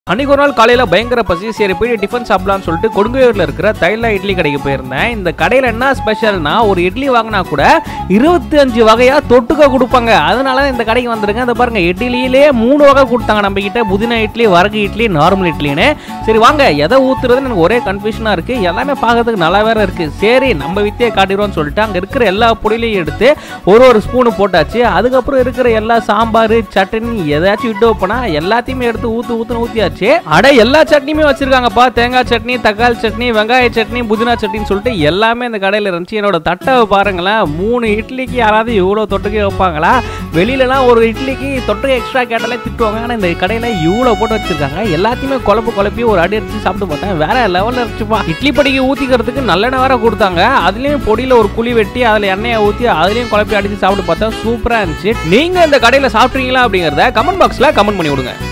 அன்னைக்கு ஒரு நாள் காலையில் பயங்கர பசி சரி போய் டிஃபன் சாப்பிடலாம்னு சொல்லிட்டு கொடுங்கையூரில் இருக்கிற தைலா இட்லி கடைக்கு போயிருந்தேன் இந்த கடையில் என்ன ஸ்பெஷல்னா ஒரு இட்லி வாங்கினா கூட இருபத்தி அஞ்சு வகையாக தொட்டுக்க கொடுப்பாங்க அதனால தான் இந்த கடைக்கு வந்துருங்க இந்த பாருங்க இட்லியிலே மூணு வகை கொடுத்தாங்க நம்ம கிட்ட புதினா இட்லி வரகு இட்லி நார்மல் இட்லின்னு சரி வாங்க எதை ஊத்துறதுன்னு எனக்கு ஒரே கன்ஃபியூஷனாக இருக்கு எல்லாமே பார்க்கறதுக்கு நல்லா வேற இருக்கு சரி நம்ம வித்தியை காட்டிடுவோம்னு சொல்லிட்டு அங்கே இருக்கிற எல்லா பொடியிலையும் எடுத்து ஒரு ஒரு ஸ்பூனு போட்டாச்சு அதுக்கப்புறம் இருக்கிற எல்லா சாம்பார் சட்னி எதாச்சும் விட்டு வைப்பனா எல்லாத்தையுமே எடுத்து ஊத்து ஊத்துன்னு ஊத்தியாச்சு அட எல்லா சட்னியுமே வச்சிருக்காங்கப்பா தேங்காய் சட்னி தக்காளி சட்னி வெங்காய சட்னி புதினா சட்னின்னு சொல்லிட்டு எல்லாமே இந்த கடையில் இருந்துச்சு என்னோட தட்டை பாருங்களேன் மூணு இட்லிக்கு யாராவது இவ்வளோ தொட்டுக்க வைப்பாங்களா வெளியிலலாம் ஒரு இட்லிக்கு தொட்டுக்க எக்ஸ்ட்ரா கேட்டாலே திட்டுவாங்க ஆனால் இந்த கடையில் இவ்வளோ போட்டு வச்சிருக்காங்க எல்லாத்தையுமே குழப்பு குழப்பி ஒரு அடி அடிச்சு சாப்பிட்டு பார்த்தேன் வேற லெவலில் இருந்துச்சுப்பா இட்லி பொடிக்கு ஊற்றிக்கிறதுக்கு நல்லெண்ணெய் வேற கொடுத்தாங்க அதுலேயும் பொடியில் ஒரு குழி வெட்டி அதில் எண்ணெயை ஊற்றி அதுலேயும் குழப்பி அடிச்சு சாப்பிட்டு பார்த்தா சூப்பராக இருந்துச்சு நீங்கள் இந்த கடையில் சாப்பிட்றீங்களா அப்படிங்கிறத கமெண்ட் பாக்ஸில் கமெண்ட் பண்ணி விடுங்க